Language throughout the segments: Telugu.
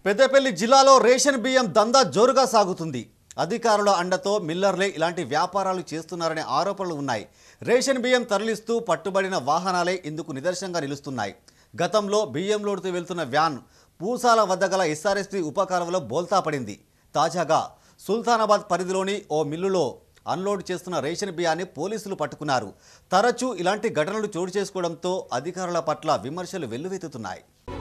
పెద్దపల్లి జిల్లాలో రేషన్ బియ్యం దందా జోరుగా సాగుతుంది అధికారుల అండతో మిల్లర్లే ఇలాంటి వ్యాపారాలు చేస్తున్నారనే ఆరోపణలు ఉన్నాయి రేషన్ బియ్యం తరలిస్తూ పట్టుబడిన వాహనాలే ఇందుకు నిదర్శనంగా నిలుస్తున్నాయి గతంలో బియ్యం లోడుతూ వెళ్తున్న వ్యాన్ పూసాల వద్ద గల ఎస్ఆర్ఎస్పీ ఉపకారంలో బోల్తా పడింది తాజాగా సుల్తానాబాద్ పరిధిలోని ఓ మిల్లులో అన్లోడ్ చేస్తున్న రేషన్ బియ్యాన్ని పోలీసులు పట్టుకున్నారు తరచూ ఇలాంటి ఘటనలు చోటు చేసుకోవడంతో అధికారుల పట్ల విమర్శలు వెల్లువెత్తుతున్నాయి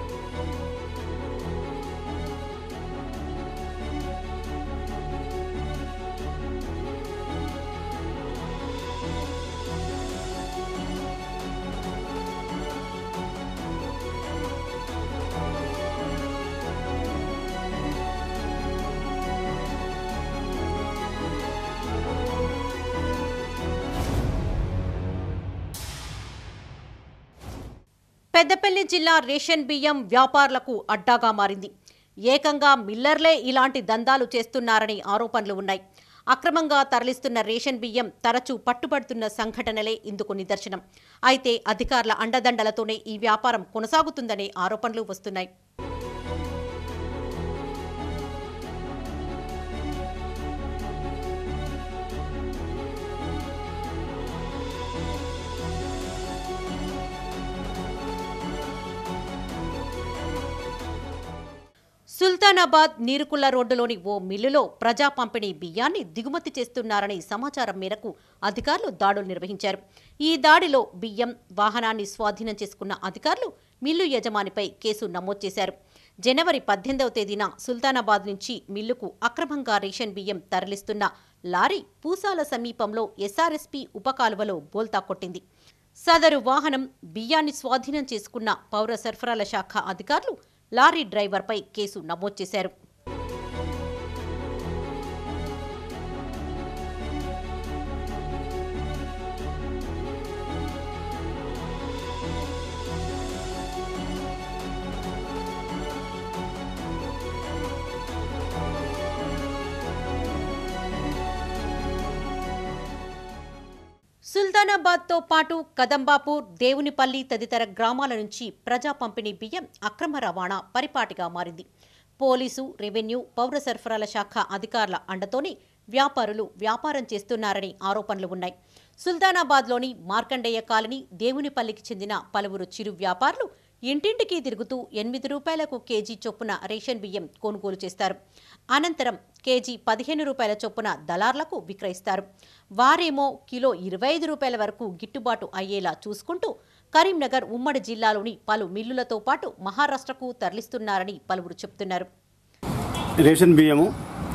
పెద్దపల్లి జిల్లా రేషన్ బియ్యం వ్యాపారులకు అడ్డాగా మారింది ఏకంగా మిల్లర్లే ఇలాంటి దందాలు చేస్తున్నారని ఆరోపణలు ఉన్నాయి అక్రమంగా తరలిస్తున్న రేషన్ బియ్యం తరచూ పట్టుబడుతున్న సంఘటనలే ఇందుకు నిదర్శనం అయితే అధికారుల అండదండలతోనే ఈ వ్యాపారం కొనసాగుతుందనే ఆరోపణలు వస్తున్నాయి సుల్తానాబాద్ నీరుకుల్ల రోడ్డులోని ఓ మిల్లులో ప్రజా పంపిణీ బియ్యాన్ని దిగుమతి చేస్తున్నారనే సమాచారం మేరకు అధికారులు దాడులు నిర్వహించారు ఈ దాడిలో బియ్యం వాహనాన్ని స్వాధీనం చేసుకున్న అధికారులు మిల్లు యజమానిపై కేసు నమోదు చేశారు జనవరి పద్దెనిమిదవ తేదీన సుల్తానాబాద్ నుంచి మిల్లుకు అక్రమంగా రేషన్ బియ్యం తరలిస్తున్న లారీ పూసాల సమీపంలో ఎస్ఆర్ఎస్పీ ఉపకాలువలో బోల్తా కొట్టింది సదరు వాహనం బియ్యాన్ని స్వాధీనం చేసుకున్న పౌర సరఫరాల శాఖ అధికారులు లారీ డ్రైవర్పై కేసు నమోదు చేశారు సుల్తానాబాద్తో పాటు కదంబాపూర్ దేవునిపల్లి తదితర గ్రామాల నుంచి ప్రజా పంపిణీ బియ్యం అక్రమ రవాణా పరిపాటిగా మారింది పోలీసు రెవెన్యూ పౌర సరఫరాల శాఖ అధికారుల అండతోనే వ్యాపారులు వ్యాపారం చేస్తున్నారని ఆరోపణలు ఉన్నాయి సుల్తానాబాద్లోని మార్కండేయ కాలనీ దేవునిపల్లికి చెందిన పలువురు చిరు వ్యాపారులు ఇంటింటికి తిరుగుతూ ఎనిమిది రూపాయలకు కేజీ చొప్పున రేషన్ బియ్యం కొనుగోలు చేస్తారు అనంతరం కేజీ పదిహేను రూపాయల చొప్పున దళార్లకు విక్రయిస్తారు వారేమో కిలో ఇరవై ఐదు రూపాయల వరకు గిట్టుబాటు అయ్యేలా చూసుకుంటూ కరీంనగర్ ఉమ్మడి జిల్లాలోని పలు మిల్లులతో పాటు మహారాష్ట్రకు తరలిస్తున్నారని పలువురు చెప్తున్నారు రేషన్ బియ్యము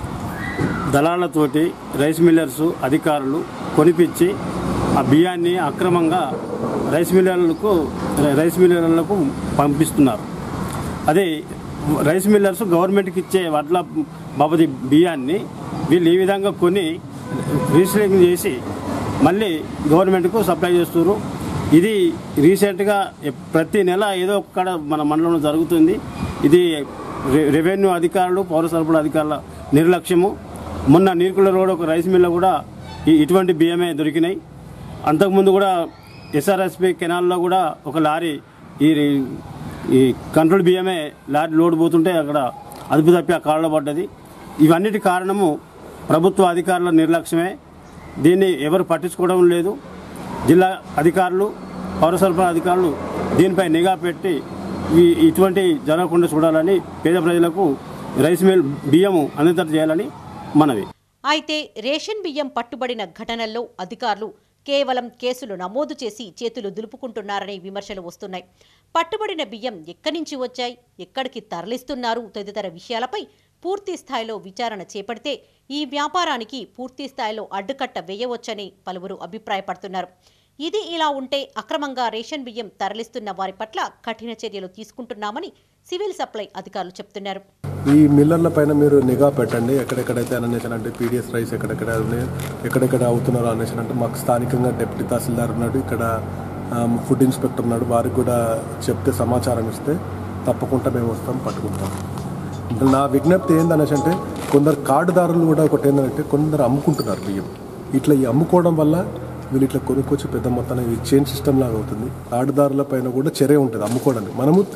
దళాలతోటి రైస్ మిల్లర్స్ అధికారులు కొనిపించి ఆ బియ్యాన్ని అక్రమంగా రైస్ మిల్లర్లకు రైస్ మిల్లర్లకు పంపిస్తున్నారు అదే రైస్ మిల్లర్స్ గవర్నమెంట్కి ఇచ్చే వడ్ల బాబది బియ్యాన్ని వీళ్ళు ఈ విధంగా కొని రీసైక్లింగ్ చేసి మళ్ళీ గవర్నమెంట్కు సప్లై చేస్తున్నారు ఇది రీసెంట్గా ఎప్- ప్రతి నెల ఏదో ఒక్కడ మన మండలంలో జరుగుతుంది ఇది రె- రెవెన్యూ అధికారులు పౌర సరఫరా అధికారుల నిర్లక్ష్యము మొన్న నీర్కుల రోడ్ ఒక రైస్ మిల్ల కూడా ఈ- ఇటువంటి బియ్యమే దొరికినాయి అంతకుముందు కూడా ఎస్ఆర్ఎస్పి కెనాల్లో కూడా ఒక లారీ ఈ ఈ కంట్రోల్ బియ్యమే లారీ లోడ్ పోతుంటే అక్కడ అదుపు తప్పి ఆ కాళ్ళలో పడ్డది ఇవన్నిటి కారణము ప్రభుత్వ అధికారుల నిర్లక్ష్యమే దీన్ని ఎవరు పట్టించుకోవడం లేదు జిల్లా అధికారులు పౌర సరఫరా అధికారులు దీనిపై నిఘా పెట్టి ఈ ఇటువంటి జరగకుండా చూడాలని పేద ప్రజలకు రైస్ మిల్ బియ్యము అందేటట్టు చేయాలని మనవి అయితే రేషన్ బియ్యం పట్టుబడిన ఘటనల్లో అధికారులు కేవలం కేసులు నమోదు చేసి చేతులు దులుపుకుంటున్నారనే విమర్శలు వస్తున్నాయి పట్టుబడిన బియ్యం ఎక్కడి నుంచి వచ్చాయి ఎక్కడికి తరలిస్తున్నారు తదితర విషయాలపై పూర్తి స్థాయిలో విచారణ చేపడితే ఈ వ్యాపారానికి పూర్తి స్థాయిలో అడ్డుకట్ట వేయవచ్చని పలువురు అభిప్రాయపడుతున్నారు ఇది ఇలా ఉంటే అక్రమంగా రేషన్ బియ్యం తరలిస్తున్న వారి పట్ల కఠిన చర్యలు తీసుకుంటున్నామని సివిల్ సప్లై అధికారులు చెప్తున్నారు ఈ మిల్లర్ల పైన మీరు నిఘా పెట్టండి ఎక్కడెక్కడైతే అనేసి అంటే పీడిఎస్ రైస్ ఎక్కడెక్కడ ఉన్నాయి ఎక్కడెక్కడ అవుతున్నారో అనేసి అంటే మాకు స్థానికంగా డిప్యూటీ తహసీల్దార్ ఉన్నాడు ఇక్కడ ఆమ్, ఫుడ్ ఇన్స్పెక్టర్ ఉన్నాడు వారికి కూడా చెప్తే సమాచారం ఇస్తే తప్పకుండా మేము వస్తాం పట్టుకుంటాం నా విజ్ఞప్తి ఏందనేసి అంటే కొందరు కార్డుదారులు కూడా ఒకటి ఏంటంటే కొందరు అమ్ముకుంటున్నారు బియ్యం ఇట్లా ఈ అమ్ముకోవడం వల్ల వీళ్ళు ఇట్లా కొనుక్కొచ్చి పెద్ద మొత్తాన్ని చైన్ సిస్టమ్ లాగా అవుతుంది కార్డుదారుల పైన కూడా చర్య ఉంటుంది అమ్ముకోవడానికి మనము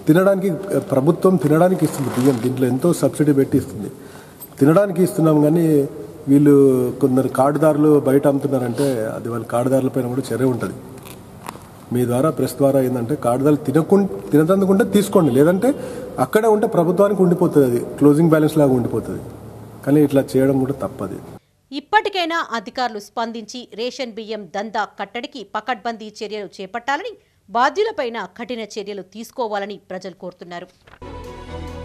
తినడానికి ప్రభుత్వం తినడానికి ఇస్తుంది బియ్యం దీంట్లో ఎంతో సబ్సిడీ పెట్టి ఇస్తుంది తినడానికి ఇస్తున్నాం కానీ వీళ్ళు కొందరు కార్డుదారులు బయట అమ్ముతున్నారంటే అది వాళ్ళ కార్డుదారుల పైన కూడా చర్య ఉంటుంది మీ ద్వారా ప్రెస్ ద్వారా ఏంటంటే కార్డుదారులు తినకు తినదందుకుంటే తీసుకోండి లేదంటే అక్కడే ఉంటే ప్రభుత్వానికి ఉండిపోతుంది అది క్లోజింగ్ బ్యాలెన్స్ లాగా ఉండిపోతుంది కానీ ఇట్లా చేయడం కూడా తప్పది ఇప్పటికైనా అధికారులు స్పందించి రేషన్ బియ్యం దందా కట్టడికి పకడ్బందీ చర్యలు చేపట్టాలని బాధ్యులపైన కఠిన చర్యలు తీసుకోవాలని ప్రజలు కోరుతున్నారు